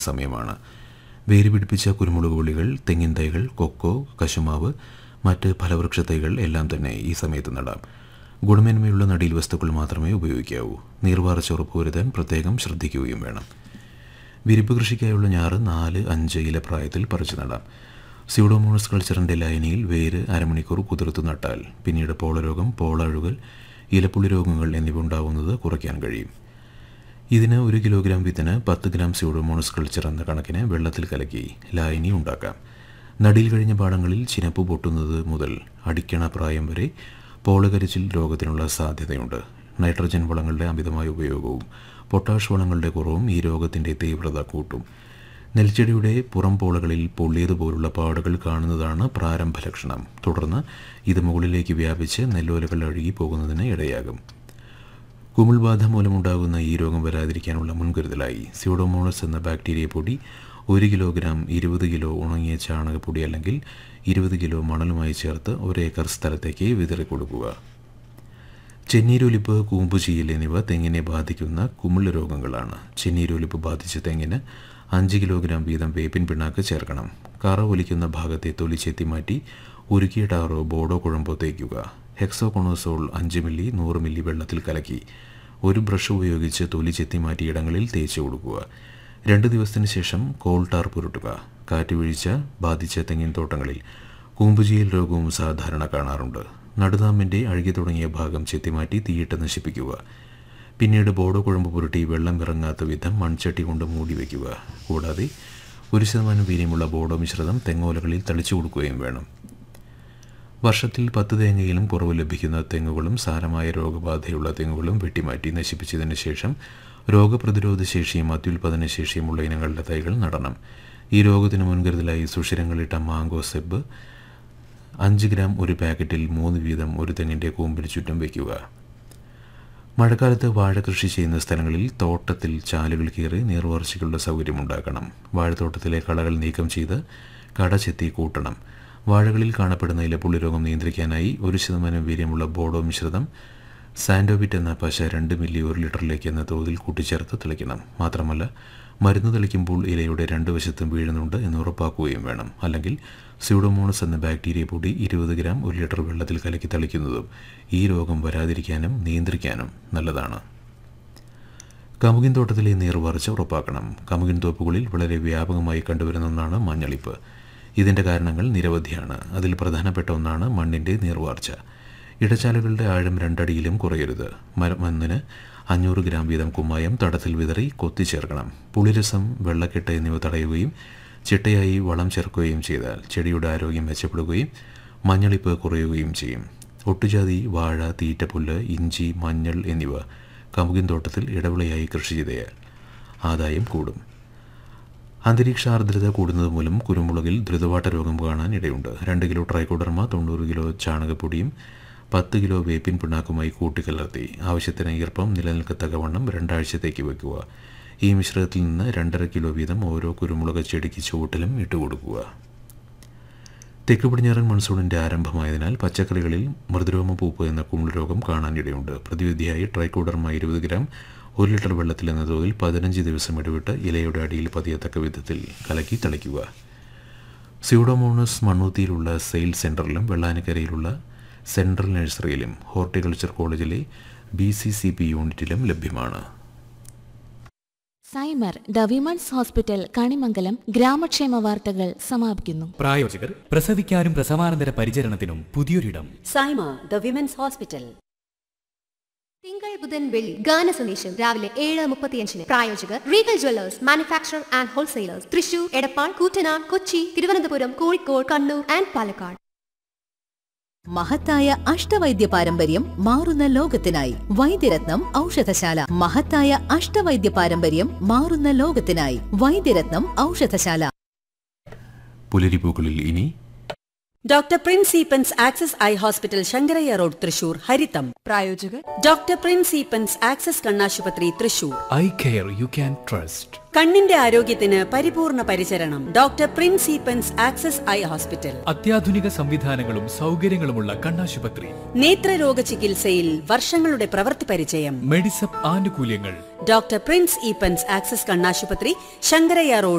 സമയമാണ് വേര് പിടിപ്പിച്ച കുരുമുളക് വള്ളികൾ തെങ്ങിൻ തൈകൾ കൊക്കോ കശുമാവ് മറ്റ് ഫലവൃക്ഷ തൈകൾ എല്ലാം തന്നെ ഈ സമയത്ത് നടാം ഗുണമേന്മയുള്ള നടീൽ വസ്തുക്കൾ മാത്രമേ ഉപയോഗിക്കാവൂ നീർവാർച്ച ഉറപ്പുവരുത്താൻ പ്രത്യേകം ശ്രദ്ധിക്കുകയും വേണം വിരിപ്പ് കൃഷിക്കായുള്ള ഞാറ് നാല് അഞ്ച് ഇല പ്രായത്തിൽ പറിച്ചു നടാം സ്യൂഡോമോണസ് കൾച്ചറിൻ്റെ ലൈനിയിൽ വേര് അരമണിക്കൂർ കുതിർത്ത് നട്ടാൽ പിന്നീട് പോളരോഗം പോളഴുകൽ ഇലപ്പുള്ളി രോഗങ്ങൾ എന്നിവ ഉണ്ടാവുന്നത് കുറയ്ക്കാൻ കഴിയും ഇതിന് ഒരു കിലോഗ്രാം വിത്തിന് പത്ത് ഗ്രാം സ്യൂഡോമോണസ് കൾച്ചർ എന്ന കണക്കിന് വെള്ളത്തിൽ കലക്കി ലായനി ഉണ്ടാക്കാം നടിയിൽ കഴിഞ്ഞ പാടങ്ങളിൽ ചിനപ്പ് പൊട്ടുന്നത് മുതൽ അടിക്കണ പ്രായം വരെ പോളകരിച്ചിൽ രോഗത്തിനുള്ള സാധ്യതയുണ്ട് നൈട്രജൻ വളങ്ങളുടെ അമിതമായ ഉപയോഗവും പൊട്ടാഷ് വളങ്ങളുടെ കുറവും ഈ രോഗത്തിൻ്റെ തീവ്രത കൂട്ടും നെൽച്ചെടിയുടെ പുറം പോളകളിൽ പൊള്ളിയതുപോലുള്ള പാടുകൾ കാണുന്നതാണ് പ്രാരംഭ ലക്ഷണം തുടർന്ന് ഇത് മുകളിലേക്ക് വ്യാപിച്ച് നെല്ലോലകൾ അഴുകി പോകുന്നതിന് ഇടയാകും കുമിൾബാധ മൂലമുണ്ടാകുന്ന ഈ രോഗം വരാതിരിക്കാനുള്ള മുൻകരുതലായി സ്യൂഡോമോണസ് എന്ന ബാക്ടീരിയ പൊടി ഒരു കിലോഗ്രാം ഇരുപത് കിലോ ഉണങ്ങിയ ചാണകപ്പൊടി അല്ലെങ്കിൽ ഇരുപത് കിലോ മണലുമായി ചേർത്ത് ഒരേക്കർ സ്ഥലത്തേക്ക് വിതറി കൊടുക്കുക ചെന്നീരൊലിപ്പ് കൂമ്പുചീയൽ എന്നിവ തെങ്ങിനെ ബാധിക്കുന്ന കുമിൾ രോഗങ്ങളാണ് ചെന്നീരൊലിപ്പ് ബാധിച്ച തെങ്ങിന് അഞ്ച് കിലോഗ്രാം വീതം വേപ്പിൻ പിണ്ണാക്ക് ചേർക്കണം കറ ഒലിക്കുന്ന ഭാഗത്തെ തൊലി ചെത്തി മാറ്റി ഉരുക്കിയ ടാറോ ബോഡോ കുഴമ്പോ തേക്കുക ഹെക്സോകൊണോസോൾ അഞ്ച് മില്ലി നൂറ് മില്ലി വെള്ളത്തിൽ കലക്കി ഒരു ബ്രഷ് ഉപയോഗിച്ച് തൊലി ചെത്തി മാറ്റിയ ഇടങ്ങളിൽ തേച്ച് കൊടുക്കുക രണ്ട് ദിവസത്തിന് ശേഷം കോൾ ടാർ പുരട്ടുക കാറ്റ് വീഴ്ച ബാധിച്ച തെങ്ങിൻ തോട്ടങ്ങളിൽ കൂമ്പുചീയൽ രോഗവും സാധാരണ കാണാറുണ്ട് നടുനാമ്പിൻ്റെ അഴുകി തുടങ്ങിയ ഭാഗം ചെത്തിമാറ്റി തീയിട്ട് നശിപ്പിക്കുക പിന്നീട് ബോഡോ കുഴമ്പ് പുരട്ടി വെള്ളം ഇറങ്ങാത്ത വിധം മൺചട്ടി കൊണ്ട് മൂടി വയ്ക്കുക കൂടാതെ ഒരു ശതമാനം വീര്യമുള്ള ബോഡോ മിശ്രിതം തെങ്ങോലകളിൽ തളിച്ചു കൊടുക്കുകയും വേണം വർഷത്തിൽ പത്ത് തേങ്ങയിലും കുറവ് ലഭിക്കുന്ന തെങ്ങുകളും സാരമായ രോഗബാധയുള്ള തെങ്ങുകളും വെട്ടിമാറ്റി നശിപ്പിച്ചതിന് ശേഷം രോഗപ്രതിരോധ ശേഷിയും അത്യുൽപാദന ശേഷിയുമുള്ള ഇനങ്ങളുടെ തൈകൾ നടണം ഈ രോഗത്തിന് മുൻകരുതലായി സുഷിരങ്ങളിട്ട മാങ്കോ സെബ് അഞ്ച് ഗ്രാം ഒരു പാക്കറ്റിൽ മൂന്ന് വീതം ഒരു തെങ്ങിൻ്റെ കൂമ്പിന് ചുറ്റും വയ്ക്കുക മഴക്കാലത്ത് വാഴ കൃഷി ചെയ്യുന്ന സ്ഥലങ്ങളിൽ തോട്ടത്തിൽ ചാലുകൾ കീറി നീർവാർച്ചയ്ക്കുള്ള സൗകര്യമുണ്ടാക്കണം വാഴത്തോട്ടത്തിലെ കളകൾ നീക്കം ചെയ്ത് കട ചെത്തി കൂട്ടണം വാഴകളിൽ കാണപ്പെടുന്ന ഇലപ്പുള്ളി രോഗം നിയന്ത്രിക്കാനായി ഒരു ശതമാനം വീര്യമുള്ള ബോഡോ മിശ്രിതം സാൻഡോവിറ്റ് എന്ന പശ രണ്ട് മില്ലി ഒരു ലിറ്ററിലേക്ക് എന്ന തോതിൽ കൂട്ടിച്ചേർത്ത് തെളിക്കണം മാത്രമല്ല മരുന്ന് തെളിക്കുമ്പോൾ ഇലയുടെ രണ്ട് വശത്തും വീഴുന്നുണ്ട് എന്ന് ഉറപ്പാക്കുകയും വേണം അല്ലെങ്കിൽ സ്യൂഡോമോണസ് എന്ന ബാക്ടീരിയ പൊടി ഇരുപത് ഗ്രാം ഒരു ലിറ്റർ വെള്ളത്തിൽ കലക്കി തളിക്കുന്നതും ഈ രോഗം വരാതിരിക്കാനും നിയന്ത്രിക്കാനും നല്ലതാണ് കമുകിൻ തോട്ടത്തിലെ നീർവാർച്ച ഉറപ്പാക്കണം കമുകിൻ തോപ്പുകളിൽ വളരെ വ്യാപകമായി കണ്ടുവരുന്ന ഒന്നാണ് മഞ്ഞളിപ്പ് ഇതിൻ്റെ കാരണങ്ങൾ നിരവധിയാണ് അതിൽ പ്രധാനപ്പെട്ട ഒന്നാണ് മണ്ണിൻ്റെ നീർവാർച്ച ഇടച്ചാലുകളുടെ ആഴം രണ്ടടിയിലും കുറയരുത് മണ്ണിന് അഞ്ഞൂറ് ഗ്രാം വീതം കുമ്മായം തടത്തിൽ വിതറി കൊത്തിച്ചേർക്കണം പുളിരസം വെള്ളക്കെട്ട് എന്നിവ തടയുകയും ചിട്ടയായി വളം ചേർക്കുകയും ചെയ്താൽ ചെടിയുടെ ആരോഗ്യം മെച്ചപ്പെടുകയും മഞ്ഞളിപ്പ് കുറയുകയും ചെയ്യും ഒട്ടുജാതി വാഴ തീറ്റപ്പുല്ല് ഇഞ്ചി മഞ്ഞൾ എന്നിവ കമുകിൻ തോട്ടത്തിൽ ഇടവിളയായി കൃഷി ചെയ്താൽ ആദായം കൂടും അന്തരീക്ഷ ആർദ്രത കൂടുന്നത് മൂലം കുരുമുളകിൽ ദ്രുതവാട്ട രോഗം കാണാൻ ഇടയുണ്ട് രണ്ട് കിലോ ട്രൈക്കോഡർമ തൊണ്ണൂറ് കിലോ ചാണകപ്പൊടിയും പത്ത് കിലോ വേപ്പിൻ പിണ്ണാക്കുമായി കൂട്ടിക്കലർത്തി ആവശ്യത്തിന് ഈർപ്പം നിലനിൽക്കത്തക്കവണ്ണം രണ്ടാഴ്ചത്തേക്ക് വെക്കുക ഈ മിശ്രിതത്തിൽ നിന്ന് രണ്ടര കിലോ വീതം ഓരോ കുരുമുളക് ചെടിക്ക് ചുവട്ടിലും ഇട്ടുകൊടുക്കുക തെക്ക് പടിഞ്ഞാറൻ മൺസൂണിൻ്റെ ആരംഭമായതിനാൽ പച്ചക്കറികളിൽ മൃദുരോമ പൂപ്പ് എന്ന കുമിൾ രോഗം കാണാനിടയുണ്ട് പ്രതിവിധിയായി ട്രൈക്കോഡർമ ഇരുപത് ഗ്രാം ഒരു ലിറ്റർ വെള്ളത്തിൽ എന്ന തോതിൽ പതിനഞ്ച് ദിവസം ഇടവിട്ട് ഇലയുടെ അടിയിൽ പതിയത്തക്ക വിധത്തിൽ കലക്കി തളിക്കുക സ്യൂഡോമോണസ് മണ്ണൂത്തിയിലുള്ള സെയിൽസ് സെൻറ്ററിലും വെള്ളാനക്കരയിലുള്ള സെൻട്രൽ നഴ്സറിയിലും ഹോർട്ടിക്കൾച്ചർ കോളേജിലെ ബി സി സി പി യൂണിറ്റിലും ലഭ്യമാണ് Saima the women's hospital Kanimangalam ഗ്രാമക്ഷേമ വാർത്തകൾ സമാപിക്കുന്നു പ്രായോജകർ പ്രസവിക്കാനും പ്രസവാനന്തര പരിചരണത്തിനും പുതിയൊരിടം സൈമ ദ വിമൻസ് ഹോസ്പിറ്റൽ തിങ്കൾ ബുധൻ വെള്ളി ഗാന സന്ദേശം രാവിലെ ഏഴ് മുപ്പത്തിയഞ്ചിന് പ്രായോജകർ Regal jewellers manufacture and wholesalers Thrissur Edappal Koottanad Kochi Thiruvananthapuram Kozhikode Kannur and Palakkad മഹത്തായ അഷ്ടവൈദ്യ പാരമ്പര്യം മാറുന്ന ലോകത്തിനായി വൈദ്യരത്നം ഔഷധശാല മഹത്തായ അഷ്ടവൈദ്യ പാരമ്പര്യം മാറുന്ന ലോകത്തിനായി വൈദ്യരത്നം ഔഷധശാല പുലരിപ്പൂക്കളിൽ ഇനി doctor Prince Eapen's access eye hospital Sankaraiah road Thrissur ഹരിതം പ്രായോജകർ ഡോക്ടർ പ്രിൻസ് ഈപ്പൻസ് ആക്സസ് കണ്ണാശുപത്രി Thrissur eye care you can trust കണ്ണിന്റെ ആരോഗ്യത്തിന് പരിപൂർണ പരിചരണം doctor Prince Eapen's access eye hospital അത്യാധുനിക സംവിധാനങ്ങളും സൗകര്യങ്ങളുമുള്ള കണ്ണാശുപത്രി നേത്രരോഗ ചികിത്സയിൽ വർഷങ്ങളുടെ പ്രവൃത്തി പരിചയം മെഡിസപ്പ് ആനുകൂല്യങ്ങൾ ഡോക്ടർ പ്രിൻസ് ഈപ്പൻസ് ആക്സസ് കണ്ണാശുപത്രി ശങ്കരയ്യ റോഡ്